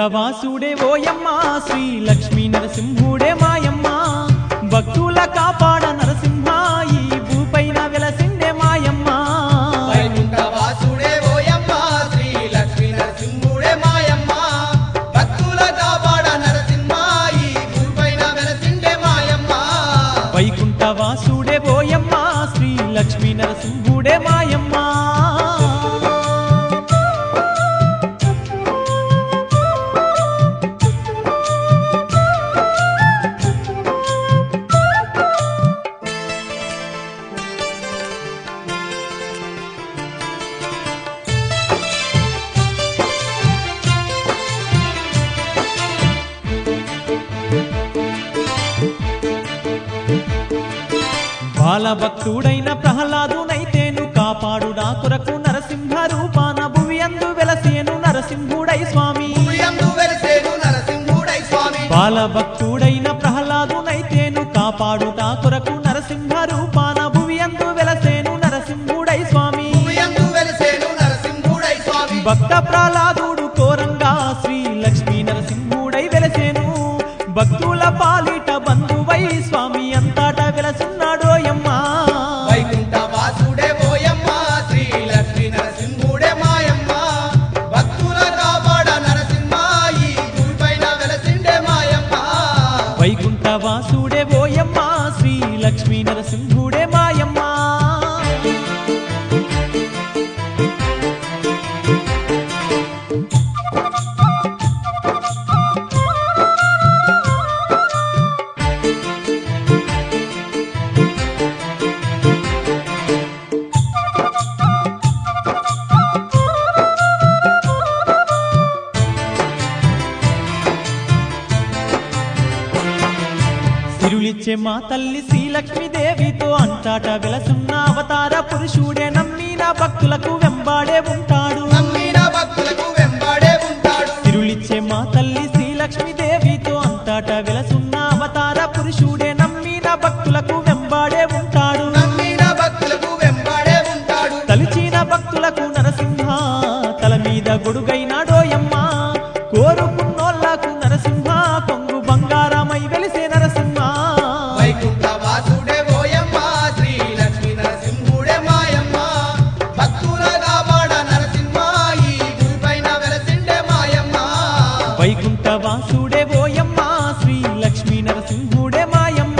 వైకుంఠవాసుడే ఓయమ్మ శ్రీ లక్ష్మీ నరసింహుడే మాయమ్మ భక్తుల కాపాడ నరసింహ ఈ భూపైన వెలసిండే మాయమ్మ వైకుంఠవాసుడే ఓయమ్మ శ్రీ లక్ష్మీ నరసింహుడే మాయమ్మ భక్తుల కాపాడ నరసింహ ఈ భూపైన వెలసిండే మాయమ్మ వైకుంఠవాసుడే ఓయమ్మ శ్రీ లక్ష్మీ నరసింహుడే మాయమ్మ బాలభక్తుడైన ప్రహ్లాదునైతేను కాపాడుడా కొరకు నరసింహ రూపాన భువి అందు వెలసేను నరసింహుడై స్వామి భూయందు వెలిసేను నరసింహుడై స్వామి బాలభక్తుడైన ప్రహ్లాదునైతేను కాపాడుతా కొరకు నరసింహ రూపాన భువి అందు వెలసేను నరసింహుడై స్వామి భూయందు వెలిసేను నరసింహుడై స్వామి భక్త ప్రహ్లాదుడు కోరంగా శ్రీ లక్ష్మీ నరసింహుడై వెలసేను భక్తుల పాలిట బంధువై స్వామి అంతట వెలసున్నాడోయమ్మా వైకుంఠవాసుడే ఓయమ్మ శ్రీ లక్ష్మీ నరసింహుడే మాయమ్మ భక్తుల కాపాడ నరసింహ ఈ భూపైన వెలసిండే మాయమ్మ వైకుంఠవాసుడే ఓయమ్మ శ్రీ లక్ష్మీ నరసింహుడే మాయమ్మ సిరులిచ్చే మా తల్లి శ్రీలక్ష్మీదేవితో అంతట వెలసున్న అవతార పురుషుడే నమ్మిన భక్తులకు వెంబాడే ఉంటాడు నమ్మిన భక్తులకు వెంబడే ఉంటాడు సిరులిచ్చే మా తల్లి శ్రీలక్ష్మీదేవితో అంతట వెలసున్న అవతార పురుషుడే నమ్మిన భక్తులకు వెంబాడే ఉంటాడు నమ్మిన భక్తులకు వెంబడే ఉంటాడు తలిచిన భక్తులకు నరసింహ తల మీద గొడుగైనాడోయమ్మ కోరుకున్నోళ్లకు నరసింహ కొంగు బంగారమై వెలిసే నరసింహ వైకుంఠవాసుడే ఓయమ్మ శ్రీ లక్ష్మీ నరసింహుడే మాయమ్మ భక్తుల కాపాడ నరసింహ ఈ భూపైన వెలసిండే మాయమ్మ వైకుంఠవాసుడే ఓయమ్మ శ్రీ లక్ష్మీ నరసింహుడే మాయమ్మ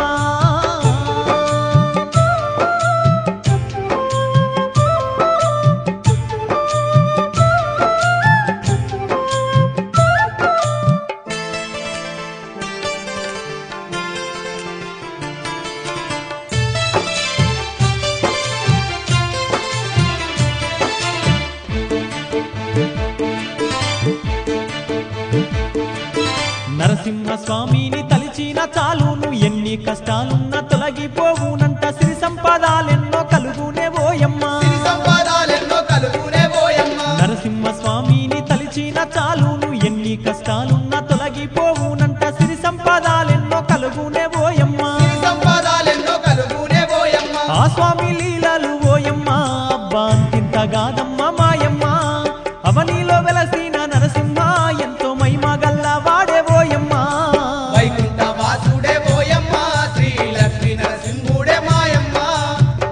నరసింహ స్వామిని తలిచిన చాలును ఎన్ని కష్టాలున్నా తొలగిపోవునంట సిరి సంపదాలెన్నో కలుగునే ఓయమ్మ సిరి సంపదాలెన్నో కలుగునే ఓయమ్మ నరసింహ స్వామిని తలిచిన చాలును ఎన్ని కష్టాలున్నా తొలగిపోవునంట సిరి సంపదాలెన్నో కలుగునే ఓయమ్మ సిరి సంపదాలెన్నో కలుగునే ఓయమ్మ ఆ స్వామి లీలలు ఓయమ్మ అబ్బా అంతింతగాదమ్మ మాయమ్మ అవనిలో వెలసిన నరసింహ ఎంతో మైమగల్ల వాడే ఓయమ్మ వైకుంఠవాసుడే ఓయమ్మ శ్రీ లక్ష్మీ నరసింహుడే మాయమ్మ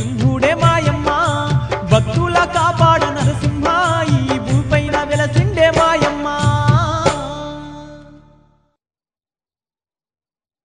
నరసింహుడే